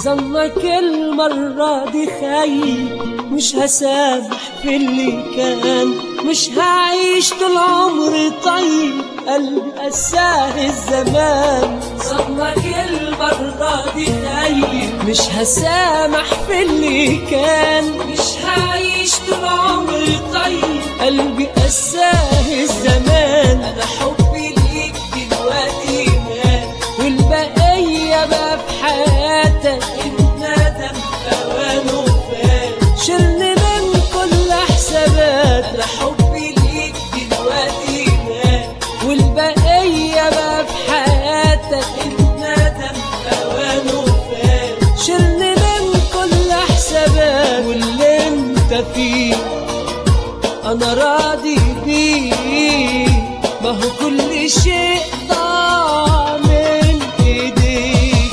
ظنك المرة دي خايب مش هسامح في اللي كان مش هعيش طول عمري طيب قلبي قساه الزمان ظنك المرة دي خايب مش هسامح في اللي كان مش هعيش طول عمري طيب قلبي قساه الزمان انا حبي ليك دلوقتي مات والبقية بقى في حياتك الندم اوانه فات شلني من كل حسابات انا حبي ليك دلوقتي مات والبقية بقى في حياتك الندم اوانه فات شلني من كل حسابات واللي انت فيه انا راضي بيه ما هو كل شيء ضاع من ايديك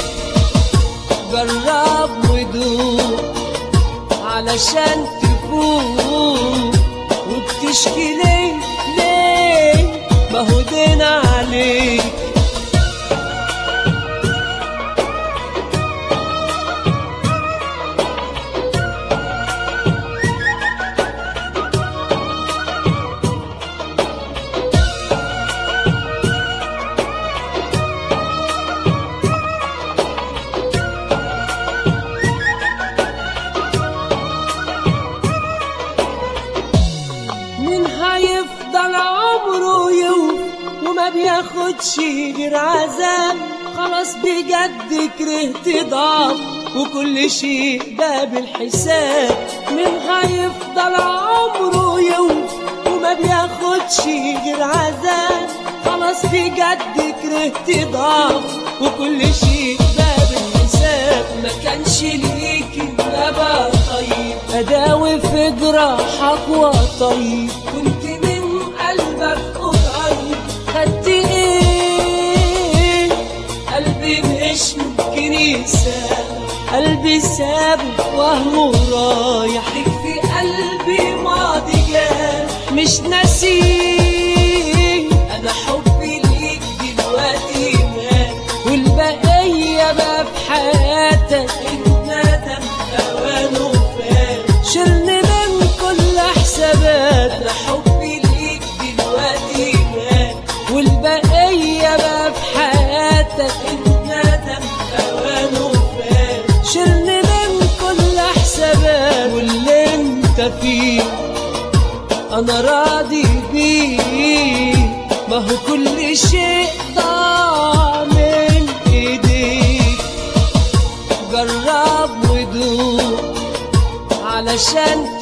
جرب ودوق علشان تفوق وبتشكي ليه ليه ما هو دين عليك مين هيفضل عمره يوم وما بياخدش غير عذاب خلاص بجد كرهت ضعف وكل شيء باب الحساب مين هيفضل عمره يوم وما بياخدش غير عذاب خلاص بجد كرهت ضعف وكل شيء باب الحساب ما كانش ليك النبى طيب اداوي في جراحك وطيب كنت من قلبك قريب خدت ايه قلبي مش ممكن يساب قلبي سابه وهو رايح ليك في قلبي ماضي جاي مش ناسيه انا حبي ليك دلوقتي مات والبقية بقى في حياتك الندم اوانه فات شلني من كل حسابات انا حبي ليك دلوقتي مات والبقية بقى في حياتك الندم اوانه فات شلني من كل حسابات واللي انت فيه انا راضي بيه ما هو كل شيء ضاع من ايديك جرب ودوق علشان